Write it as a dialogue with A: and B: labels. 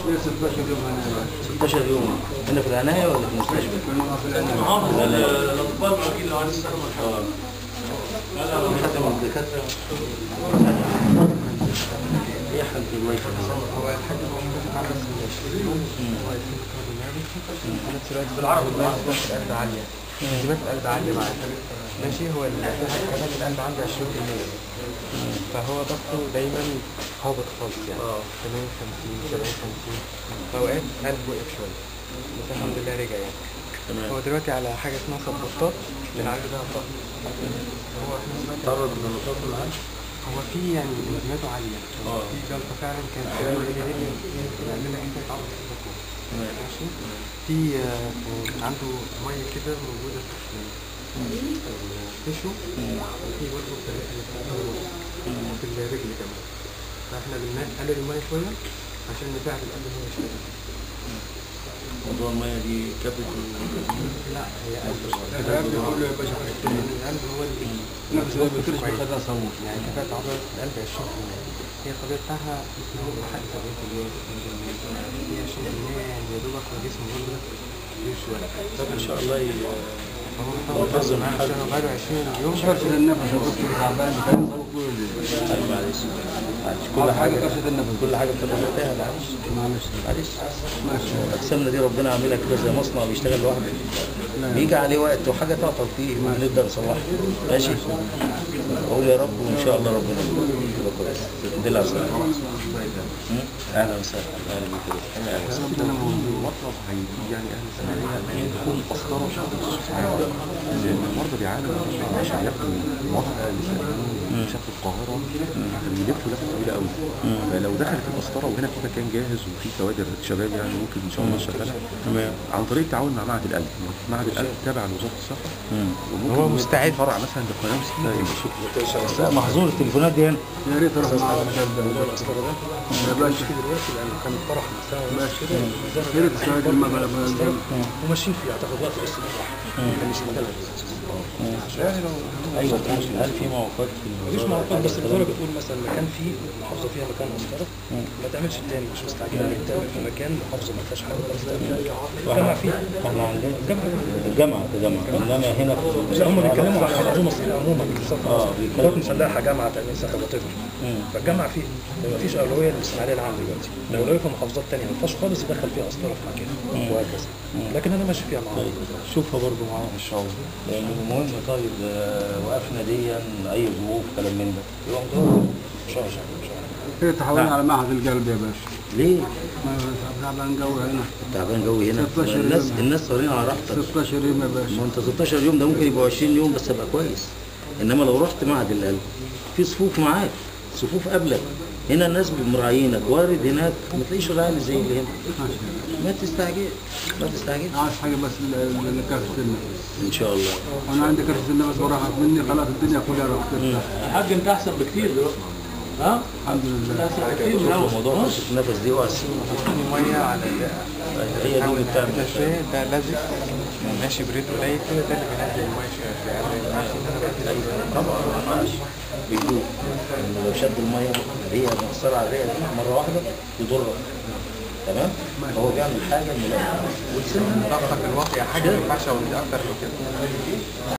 A: 16 يوم انا
B: 16 يوم هنا في العناية ولا في المستشفى؟
A: كانوا في العناية
C: محافظ الاطباء الوكيل لو عايز يستخدم
B: اه في حد من الدكاترة ايه حالة الواي فاي
D: هو الحاج محمود عبد العزيز هو يكون كارديولوجي في نفس الوقت بالعربي ضغط القلب عالية انزيمات القلب عالية معاه ماشي هو كمان القلب عنده 20% فهو ضغطه دايما هابط خالص يعني 80 50 70 50 فاوقات قلبه وقف شوية بس الحمد لله رجع يعني
B: تمام
D: هو دلوقتي على حاجة اسمها سبورتات بنعالج بيها الضغط هو احنا دلوقتي
B: تعرض للنقاط معاه
D: هو في يعني انزيماته عالية
B: اه.
D: في جلطة فعلا كان في هي هي بيعمل لك حكاية عضلة البطن
B: تمام
D: ماشي في آه، عنده مية كده موجودة في التشو وفي برضه في في الرجل كمان فاحنا بنقلل المية شوية عشان نساعد القلب ان هو يشتغل
B: موضوع المية دي كبد
D: لا هي قلب القلب كله يا باشا القلب هو اللي
A: نفس الوقت كل شيء خدها صوت
D: يعني كفاءة عضلة القلب 20% هي الطبيعة بتاعها ممكن هو حق 70% هي 20% يعني يا دوبك هو جسمه برضه مش ولا
B: طب ان شاء الله ي-
D: هو متواصل معانا عشان بقاله 20 يوم
A: كرشة النفس يا دكتور تعبان كان صوت طول الليل
B: أيوة، معلش معلش كل
A: كل
B: حاجة
A: حاجة كرشة النفس
B: كل حاجة بتبقى محتاجة معلش
A: معلش
B: معلش
A: ماشي
B: أجسامنا دي ربنا عاملها كده زي مصنع بيشتغل لوحده بيجي عليه وقت وحاجة تعطل فيه ونبدأ نصلحها ماشي أقول يا رب وإن شاء الله ربنا يبقى كويس الحمد لله على السلامة م? أهلا وسهلا أهلا بك يا دكتور. أهلا وسهلا
E: المطلب هيجي يعني اهل السنه تكون مسطره لان المرضى بيعانوا مش هياخدوا موافقه لشكل القاهره بيلفوا لفه طويله قوي فلو دخلت المسطره وهنا في مكان جاهز وفي كوادر شباب يعني ممكن ان شاء الله نشغلها
B: تمام
E: عن طريق التعاون مع معهد القلب معهد القلب تابع لوزاره الصحه
B: مم.
E: وممكن
D: هو
E: يبقى
D: مستعد.
E: فرع مثلا لقناه سينا
B: بس لا محظور التليفونات دي هنا
A: يا ريت اروح مع الشاب ده يا باشا
C: دلوقتي لانه كان فرح مساء وناس كده
A: يا ريت السؤال ده ما بلا
C: وماشيين فيه هتاخد وقت بس نروح كان مش مكلف
B: ايوه ماشي هل في موافقات في
C: مفيش
B: الوزارة
C: معوقات
B: حاجة
C: بس
B: كده؟
C: الوزاره بتقول مثلا مكان فيه المحافظه فيها مكان مسطره ما تعملش التاني مش مستعجله انك تعمل في مكان محافظه ما فيهاش حاجه خالص تعمل الجامعه فيه
B: احنا عندنا
C: الجامعه
B: الجامعة كجامعة انما هنا في
C: لا هم بيتكلموا على المنظومه الصحيه عموما
B: اه
C: قوات
B: بيتكلموا
C: مسلحه جامعه تامين صحي وات فالجامعه فيه ما فيش اولويه للاسماعيليه العام دلوقتي الاولويه في محافظات ثانيه ما ينفعش خالص يدخل فيها اسطوره في مكان وهكذا لكن انا ماشي فيها معاهم
B: شوفها برضو معاهم ان شاء الله لان المهم طيب آه، وقفنا ديا اي ظروف كلام من ده يبقى مدور
C: ان شاء الله ان شاء الله
A: يا ريت تحولنا على معهد القلب يا باشا
B: ليه؟
A: ما تعبان جو هنا
B: تعبان جوي هنا
A: 16 يوم.
B: الناس الناس صارين على راحتك
A: 16 يوم يا باشا
B: ما انت 16 يوم ده ممكن يبقوا 20 يوم بس ابقى كويس انما لو رحت معهد القلب في صفوف معاك صفوف قبلك هنا الناس مراعينك وارد هناك ما تلاقيش راعي زي اللي هنا ما تستعجل ما تستعجلش
A: عايز حاجه بس لكرشة النفس
B: ان شاء الله
A: انا عندي كرشة النفس وراحت مني خلاص الدنيا كلها راحت ترتاح
C: الحاج انت احسن بكتير دلوقتي ها
A: الحمد لله
C: احسن بكتير من الاول
B: موضوع قصه النفس دي واسع
D: مية على
B: هي دي اللي بتعمل
D: ده شوية ده لازق ماشي بريد قليل كده ده اللي بينزل المية شوية شوية ما ينفعش ان انا بدي
B: طبعا ما ينفعش بيدوب لأن لو شد الميه هي مأثرة على الرئه دي مره واحده يضرك تمام هو بيعمل حاجه من والسن
D: ضغطك الواقع حاجة ما ينفعش اقول اكتر من كده